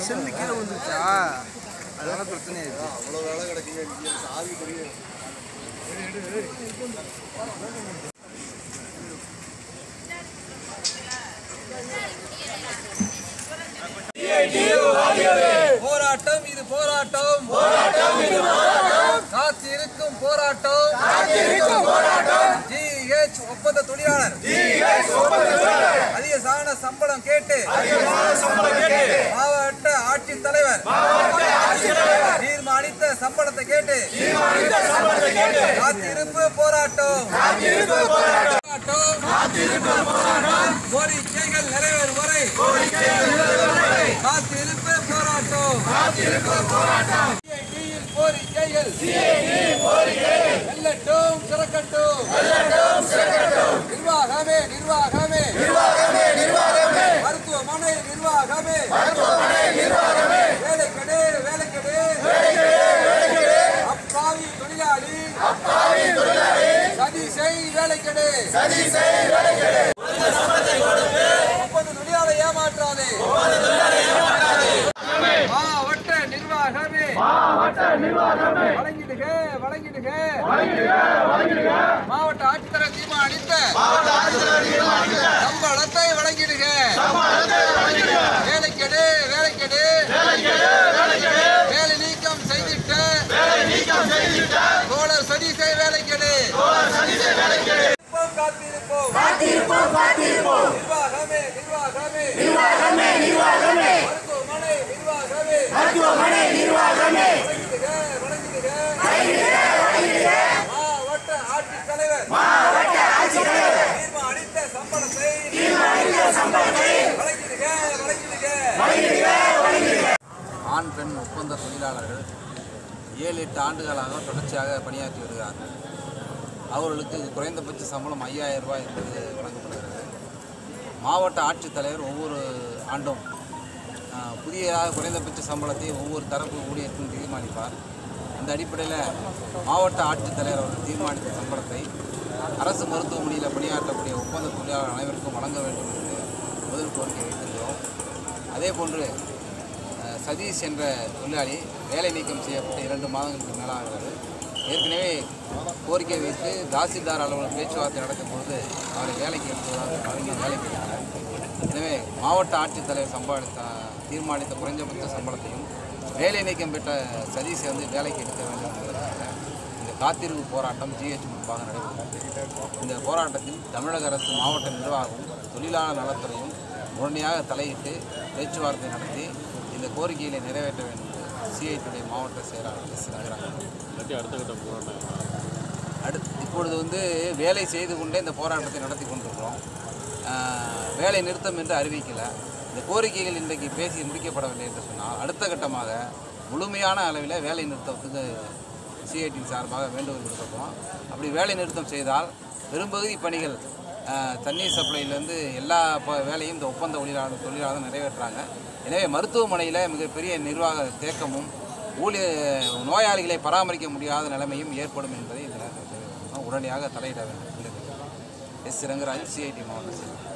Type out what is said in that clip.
cell கீழே வந்துருச்சா அதனால பிரச்சனை ஆயிடுச்சு அவ்வளோ வேலை கிடைக்குங்க இங்கே சாவி தெரியும் போராட்டம் இது போராட்டம் போராட்டம் இது போராட்டம் காத்திருக்கும் போராட்டம் காத்திருக்கும் போராட்டம் ஜிஹெச் ஒப்பந்த தொழிலாளர் ஜிஹெச் ஒப்பந்த தொழிலாளர் அதிக சான சம்பளம் கேட்டு மாவட்ட ஆட்சித் தலைவர் தீர்மானித்த சம்பளத்தை கேட்டு காத்திருப்பு போராட்டம் போராட்டம் கோரிக்கைகள் நிறைவேறும் வரை காத்திருப்பு போராட்டம் CID-யில் கோரிக்கைகள் வெல்லட்டும் சிறக்கட்டும் நிர்வாகமே நிர்வாகமே மருத்துவமனை நிர்வாகமே வேலைக்கெடு வேலைக்கெடு அப்பாவி தொழிலாளி சதி செய் வேலைக்கெடு முப்பது தொழிலாளை ஏமாற்றாதே மாவட்ட நிர்வாகமே வழங்கிடுக வழங்கிடுக மாவட்ட ஆட்சித்தலைவர் தீர்மானித்த சம்பளத்தை வழங்கிடுக வேலைக்கெடு வேலைக்கெடு வேலை நீக்கம் செய்திட்ட தோழர் சதீசை வேலைக்கெடு காத்திருப்போம் காத்திருப்போம் நிர்வாகமே நிர்வாகமே மருத்துவமனை நிர்வாகமே வழங்கிடுக வழங்கிடுக மாவட்ட ஆட்சித்தலைவர் தீர்மானித்த சம்பளத்தை வழங்கிடுக வழங்கிடுக ஆண் பெண் ஒப்பந்த தொழிலாளர்கள் ஏழு எட்டு ஆண்டுகளாக தொடர்ச்சியாக பணியாற்றி வருகிறார்கள் அவர்களுக்கு குறைந்தபட்ச சம்பளம் ஐயாயிரம் ரூபாய் என்பது வழங்கப்படுகிறது மாவட்ட ஆட்சித்தலைவர் ஒவ்வொரு ஆண்டும் ஆஹ், புதியதாக குறைந்தபட்ச சம்பளத்தை ஒவ்வொரு தரப்பு ஊழியருக்கும் தீர்மானிப்பார் அந்த அடிப்படையில் மாவட்ட ஆட்சித்தலைவர் அவர்கள் தீர்மானித்த சம்பளத்தை அரசு மருத்துவமனையில் பணியாற்றக்கூடிய ஒப்பந்த தொழிலாளர் அனைவருக்கும் வழங்க வேண்டும் என்று முதல் கோரிக்கை வைத்திருக்கிறோம் அதே போன்று அஹ், சதீஷ் என்ற தொழிலாளி வேலை நீக்கம் செய்யப்பட்டு இரண்டு மாதங்களுக்கு மேலாகிறது ஏற்கனவே கோரிக்கை வைத்து தாசில்தார் அலுவலகம் பேச்சுவார்த்தை நடக்கும் பொழுது அவரை வேலைக்கு எடுத்ததாக வழங்கி வேலைக்கு எடுத்தார் எனவே மாவட்ட ஆட்சித்தலைவர் சம்பாதித்த தீர்மானித்த குறைந்தபட்ச சம்பளத்தையும் வேலை நீக்கம் பெற்ற சதீஷை வந்து வேலைக்கு எடுக்க வேண்டும் என்பதற்காக இந்த காத்திருப்பு போராட்டம் ஜிஹெச் முன்பாக நடைபெறுகிறது இந்த போராட்டத்தில் தமிழக அரசு மாவட்ட நிர்வாகமும் தொழிலாளர் நலத்துறையும் உடனடியாக தலையிட்டு பேச்சுவார்த்தை நடத்தி இந்த கோரிக்கைகளை நிறைவேற்ற வேண்டும் என்று சிஐடியுடைய மாவட்ட செயலாளர் எஸ் ரங்கராஜன் அடுத்து இப்பொழுது வந்து வேலை செய்து கொண்டே இந்த போராட்டத்தை நடத்தி கொண்டிருக்கிறோம் ஆஹ், வேலை நிறுத்தம் என்று அறிவிக்கல இந்த கோரிக்கைகள் இன்றைக்கு பேசி முடிக்கப்படவில்லை என்று சொன்னால் அடுத்த கட்டமாக முழுமையான அளவில் வேலை நிறுத்தத்துக்கு சிஐடி சார்பாக வேண்டுகோள் விடுக்கப்படும் அப்படி வேலை நிறுத்தம் செய்தால் பெரும்பகுதி பணிகள் ஆஹ், தண்ணீர் சப்ளைலேருந்து எல்லா ப வேலையும் இந்த ஒப்பந்த தொழிலாளர் தொழிலாளர் நிறைவேற்றுறாங்க எனவே மருத்துவமனையில் மிகப்பெரிய நிர்வாக தேக்கமும் ஊழியர் நோயாளிகளை பராமரிக்க முடியாத நிலைமையும் ஏற்படும் என்பதை இதில் உடனடியாக தலையிட வேண்டும் எஸ் ரங்கராஜ் சிஐடி மாவட்ட செயலர்